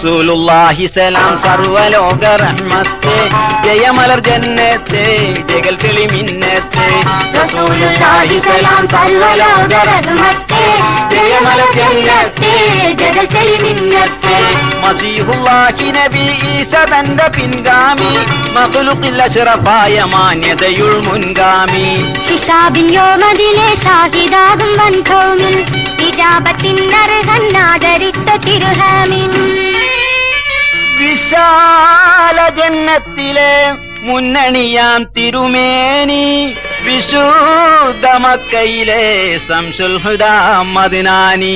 റസൂലുള്ളാഹി സലാം സർവലോക റഹ്മത്തെ ജയമലർ ജന്നത്തെ ജഗൽ കിളി മിന്നത്തെ റസൂലുള്ളാഹി സലാം സർവലോക റഹ്മത്തെ ജയമല ജന്നത്തെ ജഗൽ തെളി മിന്നത്തെ മസീഹുല്ലാഹി നബി ഈസ തന്റെ പിൻഗാമി മഖ്ലുഖിൽ അഷ്റഫായ മാന്യതയുൾ മുൻഗാമി ഹിഷാബിൻ യോമതിലെ ഷാഹിദാകും വൻഖൗമിൽ ഇജാബത്തിനർഹന്നാദരിത്ത തിരുഹാമിൻ വിശാല ജന്നത്തിലെ മുന്നണിയാം തിരുമേനി വിശുദ്ധ മക്കയിലെ സംസുൽ ഹുദാ മദിനാനി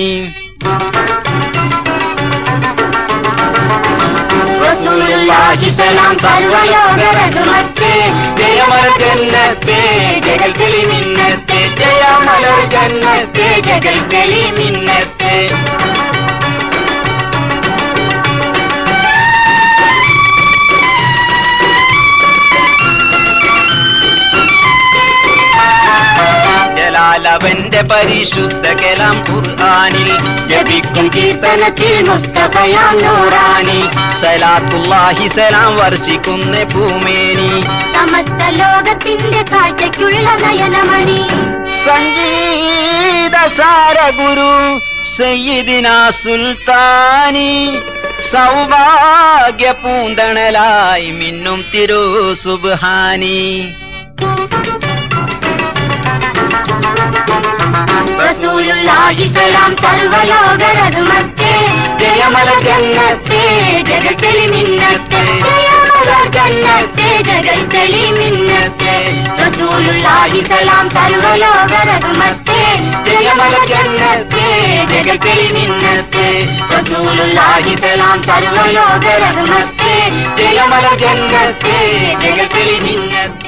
റസൂലുള്ളാഹി സലാം സർവലോക റഹ്മത്തെ ജയമല ജന്നത്തെ ജഗൽ കിളി മിന്നത്തെ ജയമല ജന്നത്തെ ജഗൽ കിളി മിന്നത്തെ ജലാലവന്റെ പരിശുദ്ധ കലാം ഖുർആനിൽ ജപിക്കും കീർത്തനത്തിൽ മുസ്തഫയാം നൂറാനി സലാത്തുല്ലാഹി സലാം വർഷിക്കുന്ന ഭൂമേനി സമസ്ത ലോകത്തിന്റെ കാഴ്ചയ്ക്കുള്ള നയനമണി സംഗീത സാര ഗുരു സയ്യിദിന സുൽത്താനി സൗഭാഗ്യ പൂന്തണലായി മിന്നും തിരു സുബ്ഹാനി റസൂലുള്ളാഹി സലാം സർവലോക റഹ്മത്തെ ജയമല ജന്നത്തെ ജഗൽ തെളി മിന്നത്തെ ജയമല ജന്നത്തെ ജഗൽ തെളി മിന്നത്തെ റസൂലുള്ളാഹി സലാം സർവലോക റഹ്മത്തെ ജയമല ജന്നത്തെ ജഗൽ തെളി മിന്നത്തെ റസൂലുള്ളാഹി സലാം സർവലോക റഹ്മത്തെ ജയമല ജന്നത്തെ ജഗൽ തെളി മിന്നത്തെ